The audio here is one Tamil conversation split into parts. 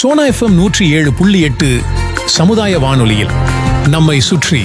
சோனா எஃப்எம் நூற்றி ஏழு புள்ளி எட்டு சமுதாய வானொலியில் நம்மை சுற்றி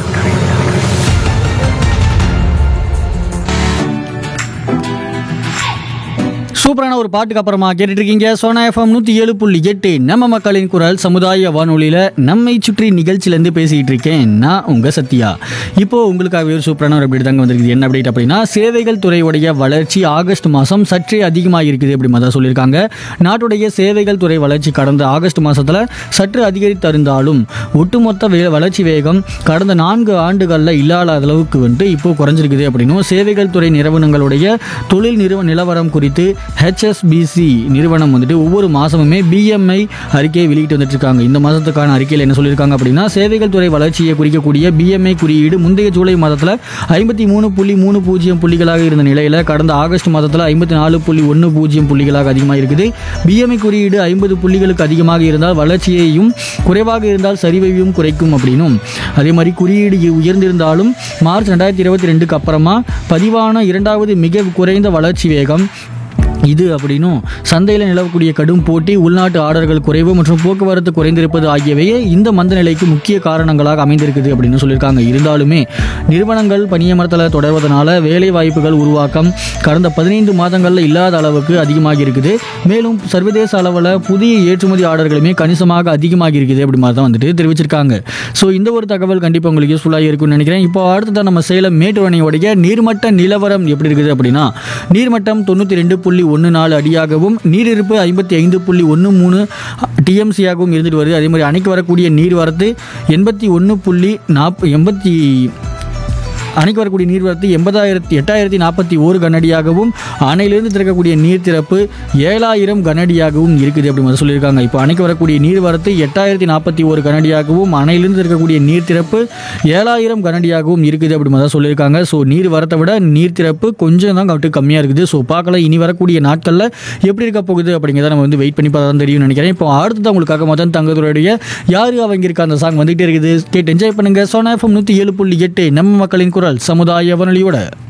சூப்பரான ஒரு பாட்டுக்கு அப்புறமா கேட்டுட்டு இருக்கீங்க சோனா எஃப்எம் நூற்றி ஏழு புள்ளி எட்டு நம்ம மக்களின் குரல் சமுதாய வானொலியில் நம்மை சுற்றி நிகழ்ச்சியிலேருந்து பேசிக்கிட்டு இருக்கேன் நான் உங்கள் சத்யா இப்போ உங்களுக்காகவே ஒரு சூப்பரான ஒரு அப்டேட் தாங்க வந்திருக்குது என்ன அப்டேட் அப்படின்னா சேவைகள் துறையுடைய வளர்ச்சி ஆகஸ்ட் மாதம் சற்றே அதிகமாக இருக்குது அப்படி மாதிரி சொல்லியிருக்காங்க நாட்டுடைய சேவைகள் துறை வளர்ச்சி கடந்த ஆகஸ்ட் மாதத்தில் சற்று அதிகரித்திருந்தாலும் ஒட்டுமொத்த வே வளர்ச்சி வேகம் கடந்த நான்கு ஆண்டுகளில் இல்லாத அளவுக்கு வந்துட்டு இப்போ குறைஞ்சிருக்குது அப்படின்னும் சேவைகள் துறை நிறுவனங்களுடைய தொழில் நிறுவ நிலவரம் குறித்து ஹெச்எஸ்பிசி நிறுவனம் வந்துட்டு ஒவ்வொரு மாதமுமே பிஎம்ஐ அறிக்கையை வெளியிட்டு வந்துட்டு இருக்காங்க இந்த மாதத்துக்கான அறிக்கையில் என்ன சொல்லியிருக்காங்க அப்படின்னா சேவைகள் துறை வளர்ச்சியை குறிக்கக்கூடிய பிஎம்ஐ குறியீடு முந்தைய ஜூலை மாதத்தில் ஐம்பத்தி மூணு புள்ளி மூணு பூஜ்ஜியம் புள்ளிகளாக இருந்த நிலையில் கடந்த ஆகஸ்ட் மாதத்தில் ஐம்பத்தி நாலு புள்ளி ஒன்று பூஜ்ஜியம் புள்ளிகளாக அதிகமாக இருக்குது பிஎம்ஐ குறியீடு ஐம்பது புள்ளிகளுக்கு அதிகமாக இருந்தால் வளர்ச்சியையும் குறைவாக இருந்தால் சரிவையும் குறைக்கும் அப்படின்னும் அதே மாதிரி குறியீடு உயர்ந்திருந்தாலும் மார்ச் ரெண்டாயிரத்தி இருபத்தி ரெண்டுக்கு அப்புறமா பதிவான இரண்டாவது மிக குறைந்த வளர்ச்சி வேகம் இது அப்படின்னும் சந்தையில் நிலவக்கூடிய கடும் போட்டி உள்நாட்டு ஆர்டர்கள் குறைவு மற்றும் போக்குவரத்து குறைந்திருப்பது ஆகியவையே இந்த மந்த நிலைக்கு முக்கிய காரணங்களாக அமைந்திருக்குது அப்படின்னு சொல்லியிருக்காங்க இருந்தாலுமே நிறுவனங்கள் பணியமர்த்தலை தொடர்வதனால வேலை வாய்ப்புகள் உருவாக்கம் கடந்த பதினைந்து மாதங்களில் இல்லாத அளவுக்கு அதிகமாகி இருக்குது மேலும் சர்வதேச அளவில் புதிய ஏற்றுமதி ஆர்டர்களுமே கணிசமாக அதிகமாகி இருக்குது அப்படி மாதிரி தான் வந்துட்டு தெரிவிச்சிருக்காங்க ஸோ இந்த ஒரு தகவல் கண்டிப்பாக உங்களுக்கு யூஸ்ஃபுல்லாக இருக்கும்னு நினைக்கிறேன் இப்போ அடுத்ததான் நம்ம சேலம் மேட்டுவணையோடைய நீர்மட்ட நிலவரம் எப்படி இருக்குது அப்படின்னா நீர்மட்டம் தொண்ணூற்றி ரெண்டு புள்ளி ஒன்று நாலு அடியாகவும் நீரிருப்பு ஐம்பத்தி ஐந்து புள்ளி ஒன்று மூணு டிஎம்சியாகவும் இருந்துட்டு வருது அதே மாதிரி அணைக்கு வரக்கூடிய நீர்வரத்து எண்பத்தி ஒன்று புள்ளி நாப் எண்பத்தி அணைக்கு வரக்கூடிய நீர்வரத்து எண்பதாயிரத்தி எட்டாயிரத்தி நாற்பத்தி ஓரு கனஅடியாகவும் அணையிலிருந்து திறக்கக்கூடிய நீர் திறப்பு ஏழாயிரம் கனஅடியாகவும் இருக்குது அப்படி மாதிரி சொல்லியிருக்காங்க இப்போ அணைக்கு வரக்கூடிய நீர்வரத்து எட்டாயிரத்தி நாற்பத்தி ஒரு கனஅடியாகவும் அணையிலிருந்து திறக்கக்கூடிய நீர் திறப்பு ஏழாயிரம் கனஅடியாகவும் இருக்குது அப்படி மாதிரி தான் சொல்லியிருக்காங்க ஸோ நீர் வரத்தை விட நீர் திறப்பு கொஞ்சம் தான் கட்டு கம்மியாக இருக்குது ஸோ பார்க்கலாம் இனி வரக்கூடிய நாட்களில் எப்படி இருக்க போகுது அப்படிங்கிறத நம்ம வந்து வெயிட் பண்ணி பார்த்தா தான் தெரியும்னு நினைக்கிறேன் இப்போ அடுத்தது உங்களுக்காக மதன் தங்கதுடைய யாரு அவங்க இருக்க அந்த சாங் வந்துகிட்டே இருக்குது கேட்டு என்ஜாய் பண்ணுங்க சோனா எஃப்எம் நூற்றி ஏழு புள்ளி எட்டு நம்ம மக்களின் குரல் சமுதாய வானொலியோட